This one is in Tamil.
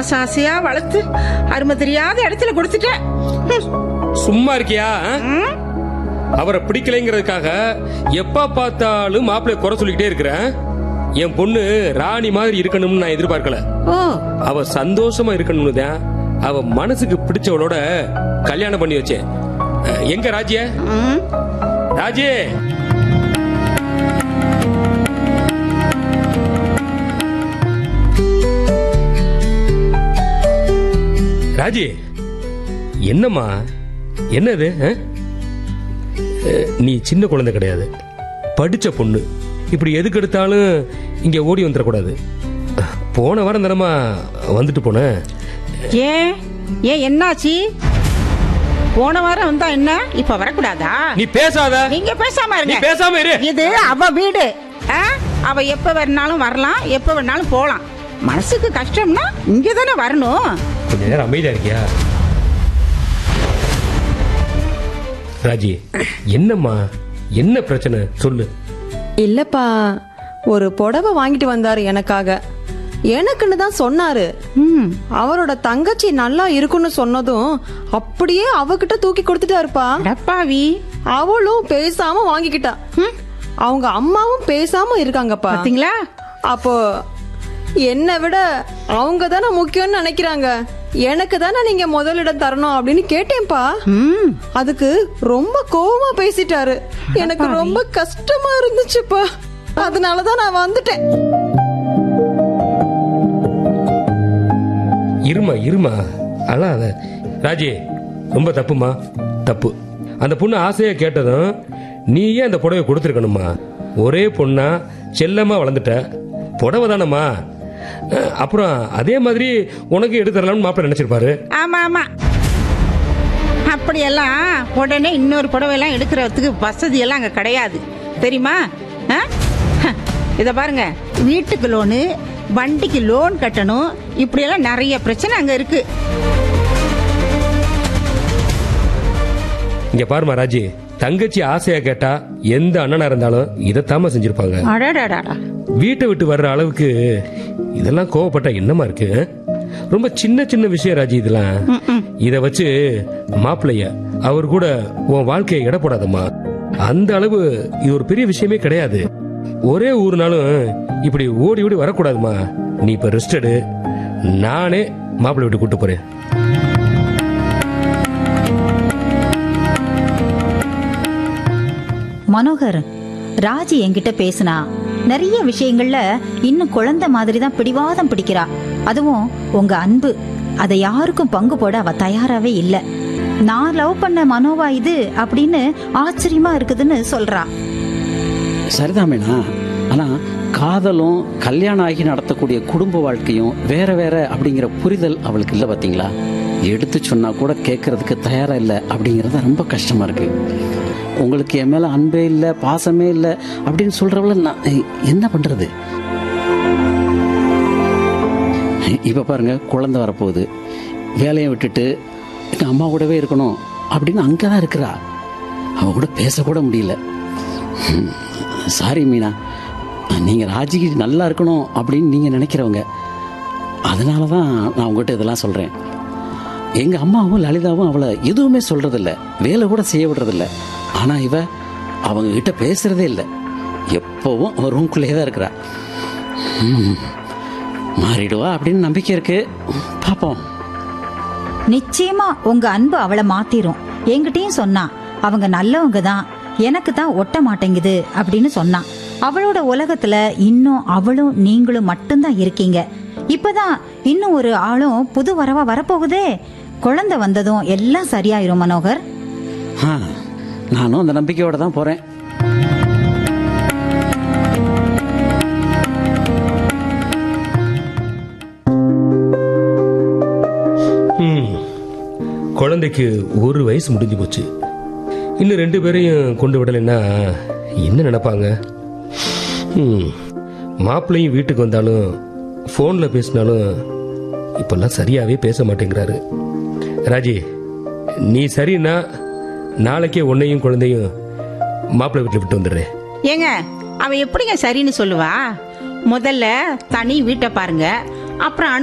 ஆசை ஆசையா வளர்த்து அருமை தெரியாத இடத்துல கொடுத்துட்டேன் ஹம். சும்மா இருக்கியா ஆ? ம்? அவரை பிடிக்கலைங்கிறதுக்காக எப்ப பார்த்தாலும் மாப்பிள்ளை குறை சொல்லிக்கிட்டே இருக்கிறேன் என் பொண்ணு ராணி மாதிரி இருக்கணும்னு நான் எதிர்பார்க்கல ஓ அவ சந்தோஷமா இருக்கணும்னு தான் அவ மனசுக்கு பிடிச்சவளோட கல்யாணம் பண்ணி வச்சேன் அஹ், எங்க ராஜ்ய ம். ராஜே ராஜி என்னம்மா என்னது அஹ்? அஹ், நீ சின்ன குழந்தை கிடையாது படிச்ச பொண்ணு இப்படி எதுக்கு எடுத்தாலும் இங்க ஓடி வந்துடக்கூடாது அஹ், போன வாரம் தரமா வந்துட்டு போனேன் ஏன் ஏன் என்னாச்சு போன வாரம் வந்தா என்ன இப்ப வரக்கூடாதா நீ பேசாத நீங்க பேசாம நீ இருங்க பேசாம இரு இது அவ வீடு ஆ? அவ எப்ப வேணாலும் வரலாம் எப்ப வேணாலும் போலாம் மனசுக்கு கஷ்டம்னா இங்க தானே வரணும் கொஞ்ச நேரம் அமைதியா இருக்கியா ராஜி என்னம்மா என்ன பிரச்சனை சொல்லு இல்லப்பா ஒரு புடவை வாங்கிட்டு வந்தாரு எனக்காக எனக்குன்னு தான் சொன்னாரு ம் அவரோட தங்கச்சி நல்லா இருக்குன்னு சொன்னதும் அப்படியே அவகிட்ட தூக்கி கொடுத்துட்டாருப்பா டப்பாவி அவளும் பேசாம வாங்கிக்கிட்டா ம். அவங்க அம்மாவும் பேசாம இருக்காங்கப்பா பாத்தீங்களா அப்போ என்னை விட அவங்க தானே முக்கியம்னு நினைக்கிறாங்க எனக்கு தானே நீங்க முதலிடம் தரணும் அப்படின்னு கேட்டேன்ப்பா ம் அதுக்கு ரொம்ப கோவமா பேசிட்டாரு எனக்கு ரொம்ப கஷ்டமா இருந்துச்சுப்பா அதனாலதான் நான் வந்துட்டேன் இருமா இருமா அழாத ராஜி ரொம்ப தப்புமா தப்பு அந்த பொண்ணு ஆசையா கேட்டதும் நீயே அந்த புடவை கொடுத்துருக்கணுமா ஒரே பொண்ணா செல்லமா வளர்ந்துட்ட புடவை தானம்மா அஹ், அப்புறம் அதே மாதிரி உனக்கு எடுத்து தரலாம்னு மாப்பிள்ளை நினைச்சிருப்பாரு ஆமா ஆமா அப்படியெல்லாம் உடனே இன்னொரு புடவையெல்லாம் எடுக்கிறதுக்கு வசதி எல்லாம் அங்க கிடையாது தெரியுமா ஆ? ஹ, இத பாருங்க வீட்டுக்கு லோனு வண்டிக்கு லோன் கட்டணும் இப்படியெல்லாம் நிறைய பிரச்சனை அங்க இருக்கு இங்க பாருமா ராஜி தங்கச்சி ஆசையா கேட்டா எந்த அண்ணனா இருந்தாலும் இதைத்தாம செஞ்சிருப்பாங்க அடடடாடா வீட்டை விட்டு வர்ற அளவுக்கு இதெல்லாம் கோவப்பட்டா என்னமா இருக்கு ரொம்ப சின்ன சின்ன விஷயம் ராஜி இதெல்லாம் இத வச்சு மாப்பிள்ளைய அவர் கூட உன் வாழ்க்கையை எடை போடாதம்மா அந்த அளவு இது ஒரு பெரிய விஷயமே கிடையாது ஒரே ஊர்னாலும் இப்படி ஓடி ஓடி வரக்கூடாதுமா நீ இப்ப ரெஸ்ட் எடு நானே மாப்பிள்ளை விட்டு கூட்டு போறேன் மனோகர் ராஜி என்கிட்ட பேசினா நிறைய விஷயங்கள்ல இன்னும் குழந்தை மாதிரி தான் பிடிவாதம் பிடிக்கிறா அதுவும் உங்க அன்பு அதை யாருக்கும் பங்கு போட அவ தயாராவே இல்ல நான் லவ் பண்ண மனோவா இது அப்படின்னு ஆச்சரியமா இருக்குதுன்னு சொல்றா சரிதான் மீனா ஆனா காதலும் கல்யாணம் ஆகி நடத்தக்கூடிய குடும்ப வாழ்க்கையும் வேற வேற அப்படிங்கிற புரிதல் அவளுக்கு இல்லை பாத்தீங்களா எடுத்து சொன்னா கூட கேட்கறதுக்கு தயாரா இல்லை அப்படிங்கறது ரொம்ப கஷ்டமா இருக்கு உங்களுக்கு என் மேல அன்பே இல்லை பாசமே இல்லை அப்படின்னு சொல்றவள நான் என்ன பண்றது இப்ப பாருங்க குழந்தை வரப்போகுது வேலையை விட்டுட்டு எங்க அம்மா கூடவே இருக்கணும் அப்படின்னு அங்கதான் இருக்கிறா அவ கூட பேசக்கூட முடியல சாரி மீனா நீங்கள் ராஜிக்கு நல்லா இருக்கணும் அப்படின்னு நீங்கள் நினைக்கிறவங்க அதனால தான் நான் உங்ககிட்ட இதெல்லாம் சொல்கிறேன் எங்கள் அம்மாவும் லலிதாவும் அவளை எதுவுமே சொல்கிறதில்ல வேலை கூட செய்ய விடுறதில்ல ஆனால் இவ அவங்க கிட்ட பேசுறதே இல்லை எப்போவும் அவன் ரூம்குள்ளேயே தான் இருக்கிறா ம், மாறிடுவா அப்படின்னு நம்பிக்கை இருக்கு பார்ப்போம் நிச்சயமா உங்க அன்பு அவளை மாத்திரும் என்கிட்டயும் சொன்னா அவங்க நல்லவங்க தான் எனக்கு தான் ஒட்ட மாட்டேங்குது அப்படின்னு சொன்னா அவளோட உலகத்துல இன்னும் அவளும் நீங்களும் மட்டும்தான் இருக்கீங்க இப்பதான் இன்னும் ஒரு ஆளும் புது வரவா வரப்போகுதே குழந்தை வந்ததும் எல்லாம் சரியாயிரும் மனோகர் ஆ நானும் அந்த நம்பிக்கையோட தான் போகிறேன் ம். குழந்தைக்கு ஒரு வயசு முடிஞ்சு போச்சு இன்னும் ரெண்டு பேரையும் கொண்டு விடலைன்னா என்ன நினைப்பாங்க ம். மாப்பிள்ளையும் வீட்டுக்கு வந்தாலும் ஃபோனில் பேசினாலும் இப்பெல்லாம் சரியாவே பேச மாட்டேங்கிறாரு ராஜி நீ சரின்னா நாளைக்கே உன்னையும் குழந்தையும் மாப்பிள்ளை வீட்டில் விட்டு வந்துடுறேன் ஏங்க அவ எப்படிங்க சரின்னு சொல்லுவா முதல்ல தனி வீட்டை பாருங்க அப்புறம்